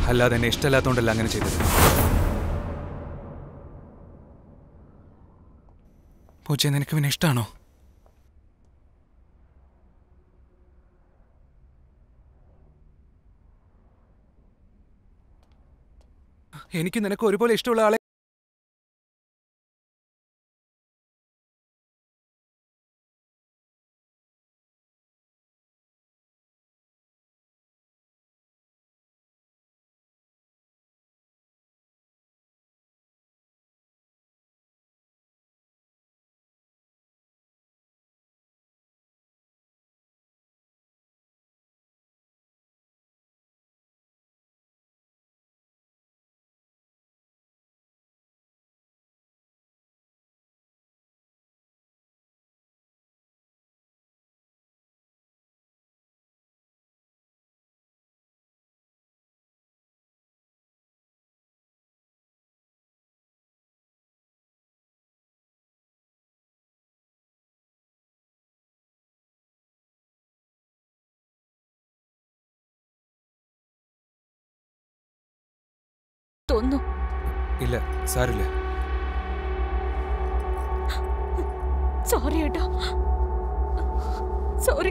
അല്ലാതെ എന്നെ ഇഷ്ടമല്ലാത്തോണ്ടല്ല അങ്ങനെ ചെയ്തത് പൂച്ച നിനക്ക് പിന്നെ ഇഷ്ടമാണോ എനിക്ക് നിനക്ക് ഒരുപോലെ ഇഷ്ടമുള്ള ആളെ തോന്നുന്നു ഇല്ല സാരില്ല സോറി ഏട്ടാ സോറി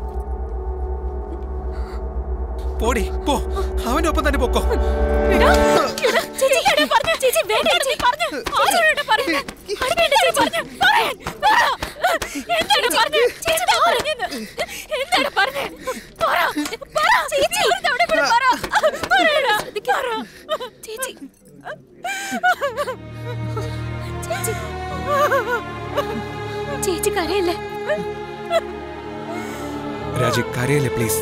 പോടി പോ അവന്റെ ഒപ്പം തന്നെ പൊക്കോ എടാ, എടാ, ചേച്ചി, എടാ, പറഞ്ഞോ, ചേച്ചി, വേണ്ട ചേച്ചി, പറഞ്ഞോ. ആരോടാ ഏട്ടാ പറഞ്ഞത്? അത് വേണ്ട ചേച്ചി, പറഞ്ഞോ, പറയാൻ, പറ. എന്താണ് പറഞ്ഞത്? ചേച്ചി, ദാ പറഞ്ഞത്. എന്താണ് പറഞ്ഞത്? പറ, പറ. ചേച്ചി, ഒരു തവണ കൂടി പറ. പറയടാ, പറ. ചേച്ചി. ചേച്ചി. ചേച്ചി കരയല്ലേ രാജി കരയല്ലേ പ്ലീസ്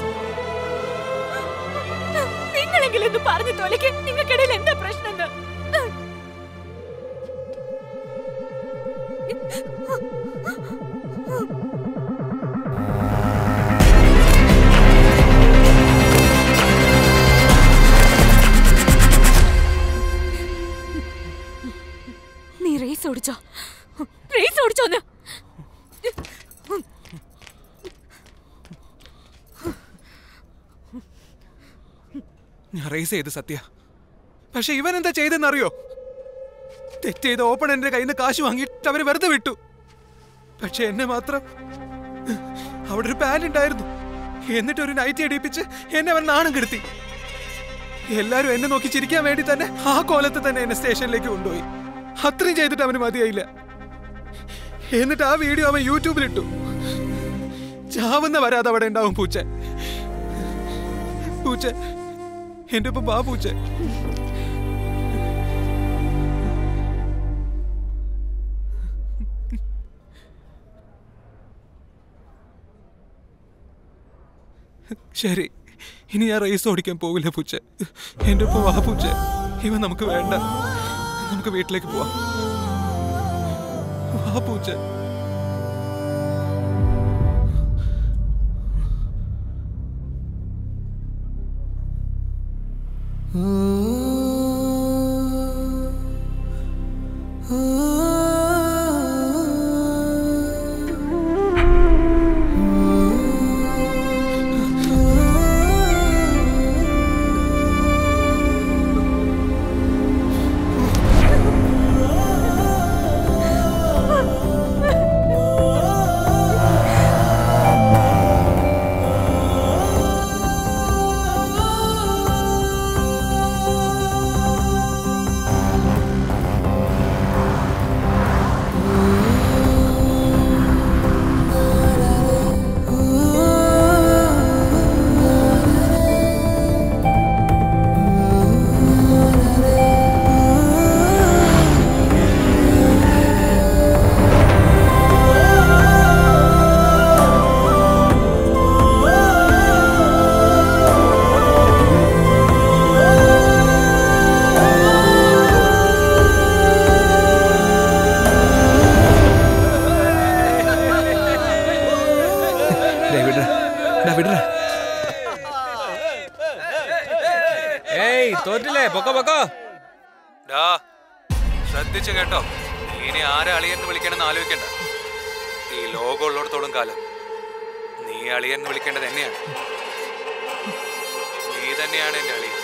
നിങ്ങളെങ്കിലും ഒന്ന് പറഞ്ഞു തോലയ്ക്ക് നിങ്ങൾക്കിടയിൽ എന്താ പ്രശ്നം എന്ന്? നീ റേസ് ഓടിച്ചോ റേസ് ഓടിച്ചോന്ന് ഞാൻ റേസ് ചെയ്ത് സത്യ പക്ഷെ ഇവൻ എന്താ ചെയ്തെന്നറിയോ തെറ്റ് ചെയ്ത ഓപ്പണന്റെ കയ്യിൽ നിന്ന് കാശ് വാങ്ങിയിട്ട് അവര് വെറുതെ വിട്ടു പക്ഷെ എന്നെ മാത്രം അവിടെ ഒരു പാൻ ഉണ്ടായിരുന്നു എന്നിട്ട് ഒരു നൈറ്റി അടിപ്പിച്ച് എന്നെ അവൻ നാണം കെടുത്തി എല്ലാരും എന്നെ നോക്കി ചിരിക്കാൻ വേണ്ടി തന്നെ ആ കോലത്ത് തന്നെ എന്നെ സ്റ്റേഷനിലേക്ക് കൊണ്ടുപോയി അത്രയും ചെയ്തിട്ട് അവന് മതിയായില്ല എന്നിട്ട് ആ വീഡിയോ അവൻ യൂട്യൂബിലിട്ടു ചാവുന്ന വരാതെ അവിടെ ഉണ്ടാവും പൂച്ച പൂച്ച എന്റെ ഒപ്പം വാ പൂച്ച ശരി ഇനി ഞാൻ റേസ് ഓടിക്കാൻ പോകില്ല പൂച്ച എന്റെ ഒപ്പം വാ പൂച്ച ഇവ നമുക്ക് വേണ്ട നമുക്ക് വീട്ടിലേക്ക് പോവാം വാ പൂച്ച ഡേയ് വിടടാ. ഡാ വിടടാ. ഏയ് തോറ്റില്ലേ പൊക്കോ പൊക്കോ ഡാ, ശ്രദ്ധിച്ച് കേട്ടോ നീ ഇനി ആരെ അളിയെന്ന് വിളിക്കണമെന്ന് ആലോചിക്കണ്ട ഈ ലോകം ഉള്ളിടത്തോളം കാലം നീ അളിയെന്ന് വിളിക്കേണ്ടത് എന്നെയാണ് നീ തന്നെയാണ് എന്റെ അളിയൻ